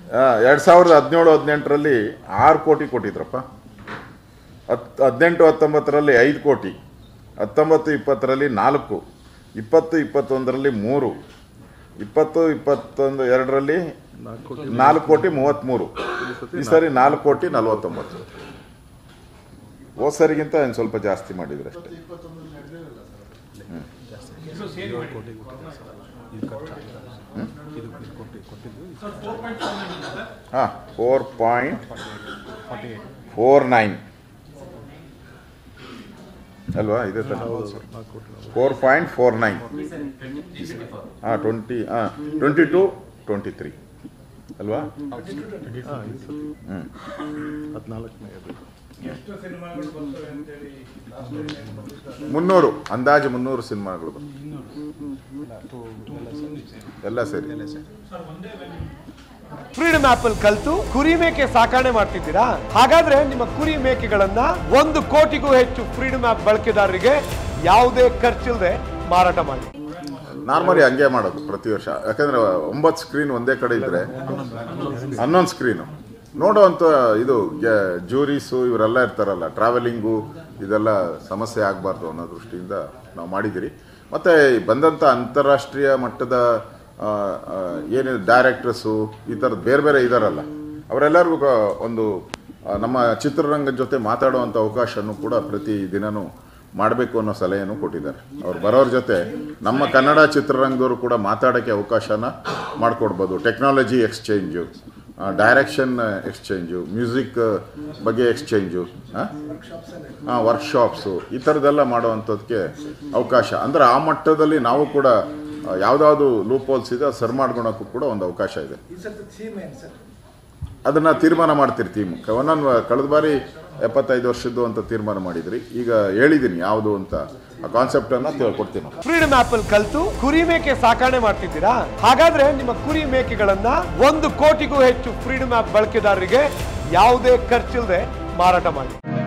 ಎರಡು ಸಾವಿರದ ಹದಿನೇಳು ಹದಿನೆಂಟರಲ್ಲಿ ಆರು ಕೋಟಿ ಕೊಟ್ಟಿದ್ರಪ್ಪ ಹತ್ತು ಹದಿನೆಂಟು ಹತ್ತೊಂಬತ್ತರಲ್ಲಿ ಐದು ಕೋಟಿ ಹತ್ತೊಂಬತ್ತು ಇಪ್ಪತ್ತರಲ್ಲಿ ನಾಲ್ಕು ಇಪ್ಪತ್ತು ಇಪ್ಪತ್ತೊಂದರಲ್ಲಿ ಮೂರು ಇಪ್ಪತ್ತು ಇಪ್ಪತ್ತೊಂದು ಎರಡರಲ್ಲಿ ನಾಲ್ಕು ಕೋಟಿ ಮೂವತ್ತ್ಮೂರು ಈ ಸರಿ ನಾಲ್ಕು ಕೋಟಿ ನಲವತ್ತೊಂಬತ್ತು ಹೋದ ಸರಿಗಿಂತ ಒಂದು ಸ್ವಲ್ಪ ಜಾಸ್ತಿ ಮಾಡಿದ್ರೆ ಅಷ್ಟೇ ಹಾಂ ಫೋರ್ ಪಾಯಿಂಟ್ ಫೋರ್ ನೈನ್ ಅಲ್ವಾ ಇದೆ ಫೋರ್ ಪಾಯಿಂಟ್ ಫೋರ್ ನೈನ್ ಹಾಂ ಟ್ವೆಂಟಿ ಹಾಂ ಟ್ವೆಂಟಿ ಟು ಟ್ವೆಂಟಿ ತ್ರೀ ಅಲ್ವಾ ಹ್ಞೂ ಹದಿನಾಲ್ಕನೇ ಮುನ್ನೂರು ಅಂದಾಜು ಮುನ್ನೂರು ಸಿನಿಮಾಗಳು ಬಂತು. ಎಲ್ಲ ಸೇರಿ ಫ್ರೀಡಮ್ ಆಪ್ ಅಲ್ಲಿ ಕಲ್ತು ಕುರಿ ಮೇಕೆ ಸಾಕಣೆ ಮಾಡ್ತಿದ್ದೀರಾ ಹಾಗಾದ್ರೆ ನಿಮ್ಮ ಕುರಿ ಮೇಕೆಗಳನ್ನ ಒಂದು ಕೋಟಿಗೂ ಹೆಚ್ಚು ಫ್ರೀಡಮ್ ಆಪ್ ಬಳಕೆದಾರರಿಗೆ ಯಾವುದೇ ಖರ್ಚಿಲ್ಲದೆ ಮಾರಾಟ ಮಾಡಿ ನಾರ್ಮಲಿ ಹಂಗೆ ಮಾಡೋದು ಪ್ರತಿ ವರ್ಷ ಯಾಕಂದ್ರೆ ಒಂಬತ್ತು ಸ್ಕ್ರೀನ್ ಒಂದೇ ಕಡೆ ಇದ್ರೆ ಹನ್ನೊಂದು ಸ್ಕ್ರೀನು ನೋಡುವಂಥ ಇದು ಜೂರೀಸು ಇವರೆಲ್ಲ ಇರ್ತಾರಲ್ಲ ಟ್ರಾವೆಲಿಂಗು ಇದೆಲ್ಲ ಸಮಸ್ಯೆ ಆಗಬಾರ್ದು ಅನ್ನೋ ದೃಷ್ಟಿಯಿಂದ ನಾವು ಮಾಡಿದ್ದೀರಿ ಮತ್ತು ಬಂದಂಥ ಅಂತಾರಾಷ್ಟ್ರೀಯ ಮಟ್ಟದ ಆ, ಆ, ಏನಿದೆ ಡೈರೆಕ್ಟರ್ಸು ಈ ಥರದ್ದು ಬೇರೆ ಬೇರೆ ಇದಾರಲ್ಲ ಅವರೆಲ್ಲರಿಗೂ ಕ- ಒಂದು ಆ, ನಮ್ಮ ಚಿತ್ರರಂಗದ ಜೊತೆ ಮಾತಾಡುವಂಥ ಅವಕಾಶನೂ ಕೂಡ ಪ್ರತಿ ದಿನನೂ ಮಾಡಬೇಕು ಅನ್ನೋ ಸಲಹೆಯನ್ನು ಕೊಟ್ಟಿದ್ದಾರೆ ಅವ್ರು ಬರೋರ ಜೊತೆ ನಮ್ಮ ಕನ್ನಡ ಚಿತ್ರರಂಗದವರು ಕೂಡ ಮಾತಾಡೋಕ್ಕೆ ಅವಕಾಶನ ಮಾಡಿಕೊಡ್ಬೋದು technology exchange direction exchange music ಬಗ್ಗೆ ಎಕ್ಸ್ಚೇಂಜು ಹಾಂ ವರ್ಕ್ಶಾಪ್ಸು ಈ ಥರದ್ದೆಲ್ಲ ಮಾಡುವಂಥದ್ದಕ್ಕೆ ಅವಕಾಶ ಅಂದರೆ ಆ ಮಟ್ಟದಲ್ಲಿ ನಾವು ಕೂಡ ಯಾವುದಾದ್ರು ಲೂಪ್ ಹೋಲ್ಸ್ ಇದೆ ಅದು ಸರ್ ಮಾಡ್ಕೊಳಕ್ಕೂ ಕೂಡ ಒಂದು ಅವಕಾಶ ಇದೆ ಅದನ್ನು ತೀರ್ಮಾನ ಮಾಡ್ತಿರ್ತೀವಿ ಒಂದೊಂದು ಕಳೆದ ಬಾರಿ ಎಪ್ಪತ್ತೈದು ವರ್ಷದ್ದು ಅಂತ ತೀರ್ಮಾನ ಮಾಡಿದ್ರಿ ಈಗ ಹೇಳಿದ್ದೀನಿ ಯಾವುದು ಅಂತ ಆ ಕಾನ್ಸೆಪ್ಟನ್ನು ತಿಳ್ಕೊಡ್ತೀನಿ ನಾನು. ಫ್ರೀಡಮ್ ಆಪ್ ಅಲ್ಲಿ ಕಲ್ತು ಕುರಿ ಮೇಕೆ ಸಾಕಣೆ ಮಾಡ್ತಿದ್ದೀರಾ ಹಾಗಾದ್ರೆ ನಿಮ್ಮ ಕುರಿ ಮೇಕೆಗಳನ್ನ ಒಂದು ಕೋಟಿಗೂ ಹೆಚ್ಚು ಫ್ರೀಡಮ್ ಆಪ್ ಬಳಕೆದಾರರಿಗೆ ಯಾವುದೇ ಖರ್ಚಿಲ್ಲದೆ ಮಾರಾಟ ಮಾಡಿ